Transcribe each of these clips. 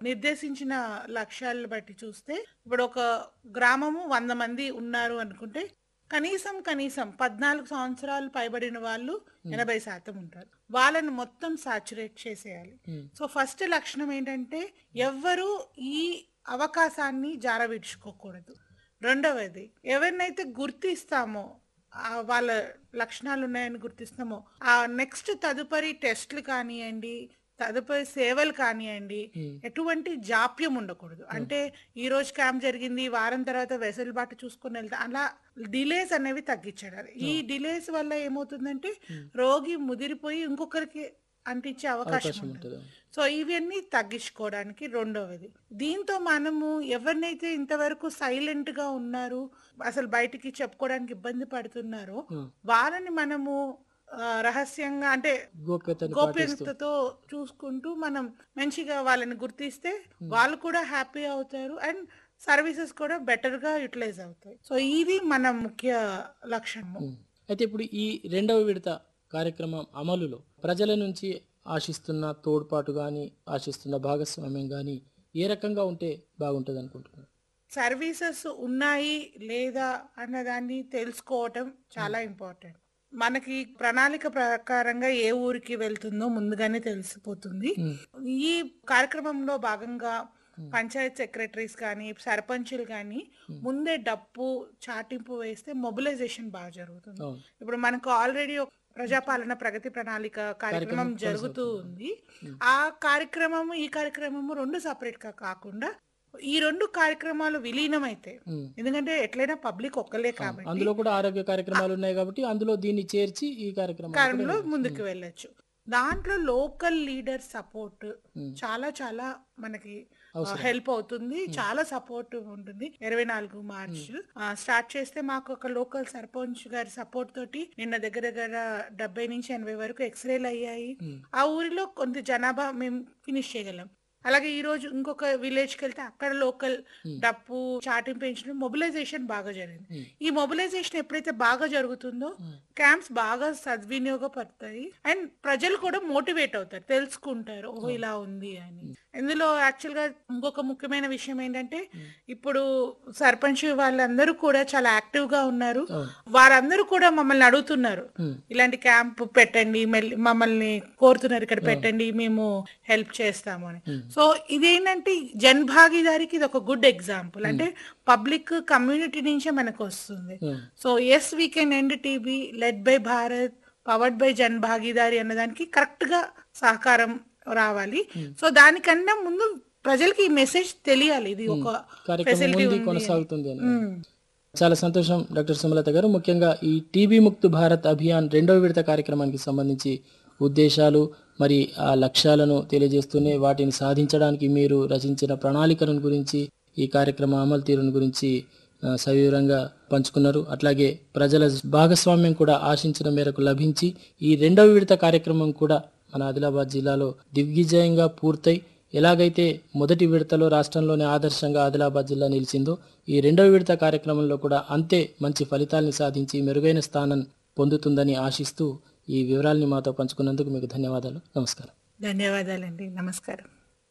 నిర్దేశించిన లక్ష్యాలను బట్టి చూస్తే ఇప్పుడు ఒక గ్రామము వంద మంది ఉన్నారు అనుకుంటే కనీసం కనీసం పద్నాలుగు సంవత్సరాలు పైబడిన వాళ్ళు ఎనభై శాతం ఉంటారు వాళ్ళని మొత్తం సాచురేట్ చేసేయాలి సో ఫస్ట్ లక్షణం ఏంటంటే ఎవ్వరూ ఈ అవకాశాన్ని జారవిడ్చుకోకూడదు రెండవది ఎవరినైతే గుర్తిస్తామో ఆ వాళ్ళ లక్షణాలు ఉన్నాయని గుర్తిస్తామో ఆ నెక్స్ట్ తదుపరి టెస్ట్లు కానివ్వండి తదుపరి సేవలు కానివ్వండి ఎటువంటి జాప్యం ఉండకూడదు అంటే ఈ రోజు క్యాంప్ జరిగింది వారం తర్వాత వెసులుబాటు చూసుకుని వెళ్తా అలా డిలేస్ అనేవి తగ్గించాడు ఈ డిలేస్ వల్ల ఏమవుతుందంటే రోగి ముదిరిపోయి ఇంకొకరికి అంటించే అవకాశం ఉంటుంది సో ఇవన్నీ తగ్గించుకోవడానికి రెండవది దీంతో మనము ఎవరినైతే ఇంతవరకు సైలెంట్ గా ఉన్నారు అసలు బయటికి చెప్పుకోవడానికి ఇబ్బంది పడుతున్నారో వాళ్ళని మనము ఆ, రహస్యంగా అంటే గోప్యతను గోప్యతతో చూసుకుంటూ మనం మంచిగా వాళ్ళని గుర్తిస్తే వాళ్ళు కూడా హ్యాపీ అవుతారు అండ్ సర్వీసెస్ కూడా బెటర్ గా యూటిలైజ్ అవుతాయి సో ఇది మన ముఖ్య లక్ష్యము ఉమ్. అయితే ఇప్పుడు ఈ రెండవ విడత కార్యక్రమం అమలులో ప్రజల నుంచి ఆశిస్తున్న తోడ్పాటు కానీ ఆశిస్తున్న భాగస్వామ్యం కానీ ఏ రకంగా ఉంటే బాగుంటుంది అనుకుంటున్నారు సర్వీసెస్ ఉన్నాయి లేదా అన్నదాన్ని తెలుసుకోవటం చాలా ఇంపార్టెంట్ మనకి ప్రణాళిక ప్రకారంగా ఏ ఊరికి వెళ్తుందో ముందుగానే తెలిసిపోతుంది ఈ కార్యక్రమంలో భాగంగా పంచాయత్ సెక్రటరీస్ కానీ సర్పంచులు కానీ ముందే డప్పు చాటింపు వేస్తే మొబిలైజేషన్ బాగా జరుగుతుంది అవును. ఇప్పుడు మనకు ఆల్రెడీ ప్రజాపాలన ప్రగతి ప్రణాళిక కార్యక్రమం జరుగుతూ ఉంది ఆ కార్యక్రమము ఈ కార్యక్రమము రెండు సపరేట్ గా కాకుండా ఈ రెండు కార్యక్రమాలు విలీనమైతే ఉమ్. ఎందుకంటే ఎట్లయినా పబ్లిక్ ఒక్కలే కాబట్టి అందులో కూడా ఆరోగ్య కార్యక్రమాలు ఉన్నాయి కాబట్టి అందులో దీన్ని చేర్చి ఈ కార్యక్రమం కార్యంలో ముందుకు వెళ్ళొచ్చు దాంట్లో లోకల్ లీడర్ సపోర్ట్ చాలా చాలా మనకి హెల్ప్ అవుతుంది చాలా సపోర్ట్ ఉంటుంది ఇరవై నాలుగు మార్చ్ స్టార్ట్ చేస్తే మాకు ఒక లోకల్ సర్పంచ్ గారి సపోర్ట్ తోటి నిన్న దగ్గర దగ్గర డెబ్బై నుంచి ఎనభై వరకు ఎక్స్రేలు అయ్యాయి ఆ ఊరిలో కొంత జనాభా మేము ఫినిష్ చేయగలం అలాగే ఈ రోజు ఇంకొక విలేజ్ కి వెళ్తే అక్కడ లోకల్ డప్పు చాటింపు పెంచడం మొబిలైజేషన్ బాగా జరిగింది ఈ మొబిలైజేషన్ ఎప్పుడైతే బాగా జరుగుతుందో క్యాంప్స్ బాగా సద్వినియోగపడతాయి అండ్ ప్రజలు కూడా మోటివేట్ అవుతారు తెలుసుకుంటారు ఓ ఇలా ఉంది అని ఇందులో యాక్చువల్ గా ఇంకొక ముఖ్యమైన విషయం ఏంటంటే ఇప్పుడు సర్పంచ్ వాళ్ళందరూ కూడా చాలా యాక్టివ్ గా ఉన్నారు వారందరూ కూడా మమ్మల్ని అడుగుతున్నారు ఇలాంటి క్యాంప్ పెట్టండి మళ్ళీ మమ్మల్ని కోరుతున్నారు ఇక్కడ పెట్టండి మేము హెల్ప్ చేస్తాము అని సో ఇదేంటంటే జన్ భాగీదారికి ఇది ఒక గుడ్ ఎగ్జాంపుల్ అంటే పబ్లిక్ కమ్యూనిటీ నుంచే మనకు వస్తుంది so yes we can end TB led by Bharat powered by Jan Bhagidari అన్నదానికి కరెక్ట్ గా సహకారం రావాలి సో దానికన్నా ముందు ప్రజలకి ఈ మెసేజ్ తెలియాలి ఇది ఒక కార్యక్రమం ఫెసిలిటీ ఉంది కొనసాగుతుంది అని చాలా సంతోషం డాక్టర్ సుమలత గారు ముఖ్యంగా ఈ టీబీ ముక్త్ భారత్ అభియాన్ రెండవ విడత కార్యక్రమానికి సంబంధించి ఉద్దేశాలు మరి ఆ లక్ష్యాలను తెలియజేస్తూనే వాటిని సాధించడానికి మీరు రచించిన ప్రణాళికలను గురించి ఈ కార్యక్రమ అమలు తీరును గురించి ఆ, సవివరంగా పంచుకున్నారు అట్లాగే ప్రజల భాగస్వామ్యం కూడా ఆశించిన మేరకు లభించి ఈ రెండవ విడత కార్యక్రమం కూడా మన ఆదిలాబాద్ జిల్లాలో దిగ్విజయంగా పూర్తయి ఎలాగైతే మొదటి విడతలో రాష్ట్రంలోనే ఆదర్శంగా ఆదిలాబాద్ జిల్లా నిలిచిందో ఈ రెండవ విడత కార్యక్రమంలో కూడా అంతే మంచి ఫలితాల్ని సాధించి మెరుగైన స్థానం పొందుతుందని ఆశిస్తూ ఈ వివరాల్ని మాతో పంచుకున్నందుకు మీకు ధన్యవాదాలు నమస్కారం ధన్యవాదాలండి నమస్కారం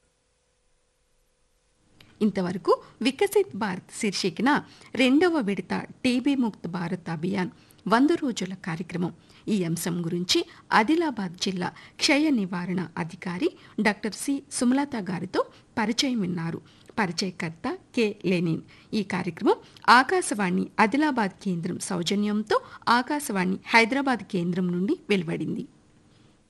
ఇంతవరకు వికసిత్ భారత్ శీర్షికన రెండవ విడత టీబీ ముక్త్ భారత్ అభియాన్ వంద రోజుల కార్యక్రమం ఈ అంశం గురించి ఆదిలాబాద్ జిల్లా క్షయ నివారణ అధికారి డాక్టర్ సి సుమలత గారితో పరిచయం విన్నారు పరిచయకర్త కె లెనిన్ ఈ కార్యక్రమం ఆకాశవాణి ఆదిలాబాద్ కేంద్రం సౌజన్యంతో ఆకాశవాణి హైదరాబాద్ కేంద్రం నుండి వెలువడింది